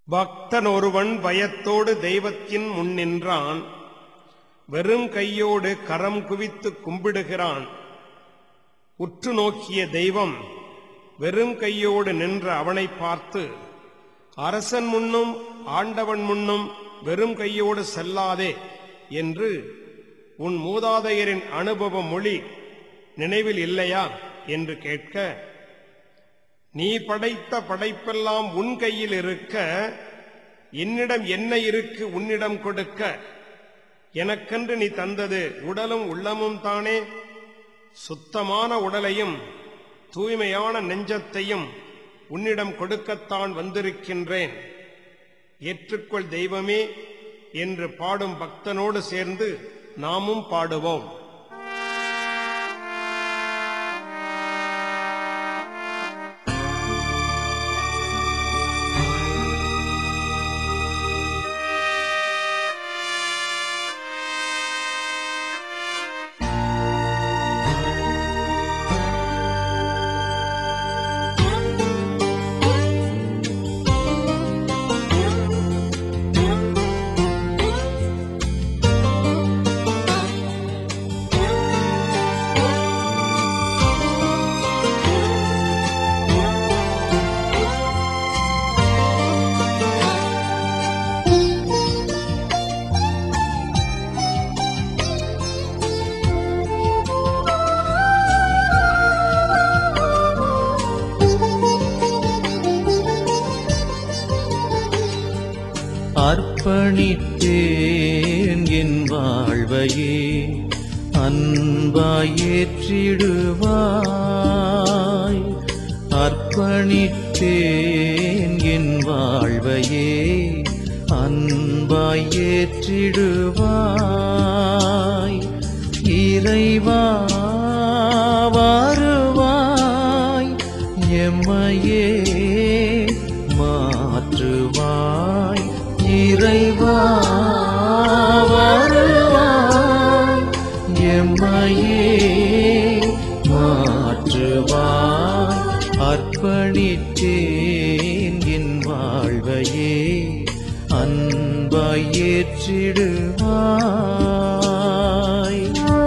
பக்தன் ஒருவன் பயத்தோடு தெய்வத்தின் முன் நின்றான் வெறும் கையோடு கரம் குவித்து கும்பிடுகிறான் உற்று நோக்கிய தெய்வம் வெறும் கையோடு நின்ற அவனை பார்த்து அரசன் முன்னும் ஆண்டவன் முன்னும் வெறும் கையோடு செல்லாதே என்று உன் மூதாதையரின் அனுபவ மொழி நினைவில் இல்லையா என்று கேட்க நீ படைத்த படைப்பெல்லாம் உன் கையில் இருக்க என்னிடம் என்ன இருக்கு உன்னிடம் கொடுக்க எனக்கென்று நீ தந்தது உடலும் உள்ளமும் தானே சுத்தமான உடலையும் தூய்மையான நெஞ்சத்தையும் உன்னிடம் கொடுக்கத்தான் வந்திருக்கின்றேன் ஏற்றுக்கொள் தெய்வமே என்று பாடும் பக்தனோடு சேர்ந்து நாமும் பாடுவோம் அர்ப்பணித்தேன் என் வாழ்வையே அன்பாய் ஏற்றிடுவாய் அர்ப்பணித்தேன் என் வாழ்வையே அன்பாய் ஏற்றிடுவாய் இறைவா வருவாய் எம்மையே மாற்றுவாய் இறைவா வருவாய் எம்மையே மாற்றுவாய் அர்ப்பணித்தேன் என் வாழ்வையே அன்பாய் ஏற்றிடுவாய்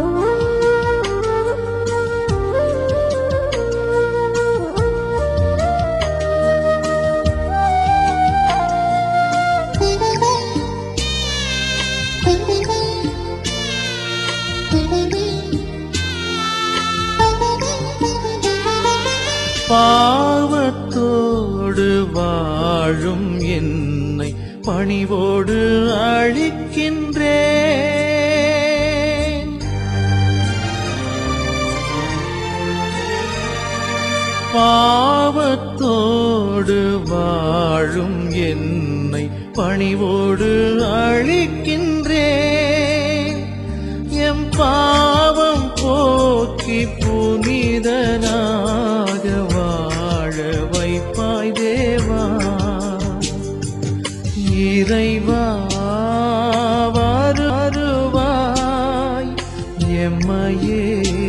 பாவத்தோடு வாழும் என்னை பணிவோடு அழிக்கின்றேன் பாவத்தோடு வாழும் என்னை பணிவோடு அழிக்கின்றேன் எம் பாவம் போக்கி புனிதனாக வாழ வைப்பாய் தேவா இறைவா வருவாய் எம்மையே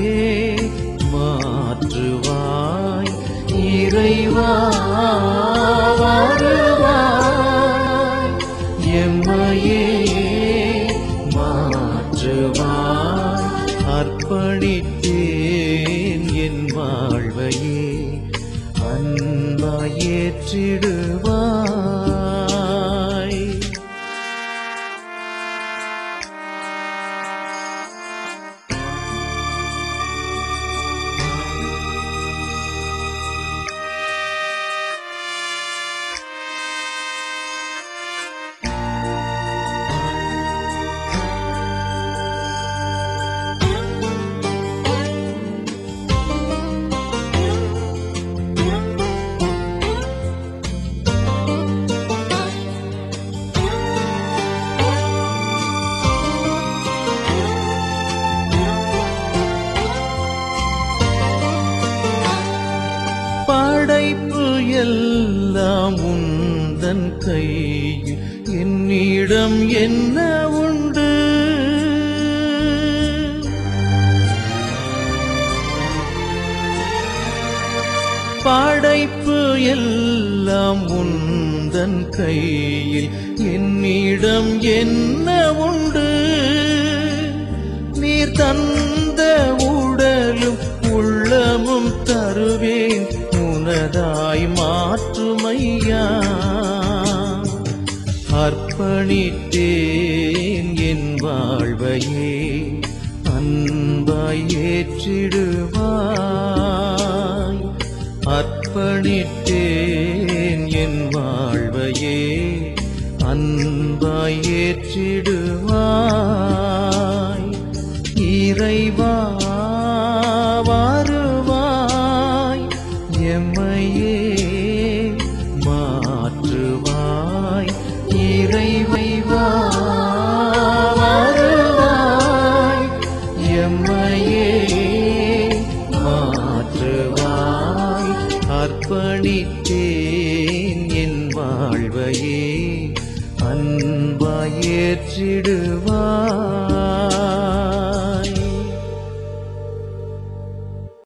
மாற்றுவாய் இறைவா வருவாய் எம்மையே மாற்றுவாய் அர்ப்பணித்தேன் என் வாழ்வையே அன்பாய் ஏற்றிடுவாய் படைப்பு எல்லாம் உந்தன் கையில் என்னிடம் என்ன உண்டு படைப்பு எல்லாம் உந்தன் கையில் என்னிடம் என்ன உண்டு நீர் தந்த உடலும் உள்ளமும் தருவேன் உனதாய் மாற்றுமையா அர்ப்பணித்தேன் என் வாழ்வையே அன்பாய் ஏற்றிடுவாய் அர்ப்பணித்தேன் என் வாழ்வையே அன்பாய் ஏற்றிடுவாய் இறைவா வருவாய் எம்மையே மாற்றுவாய் இறைவைவா வருவாய் எம்மையே மாற்றுவாய் அர்ப்பணித்தேன் என் வாழ்வையே அன்பாய் ஏற்றிடுவாய்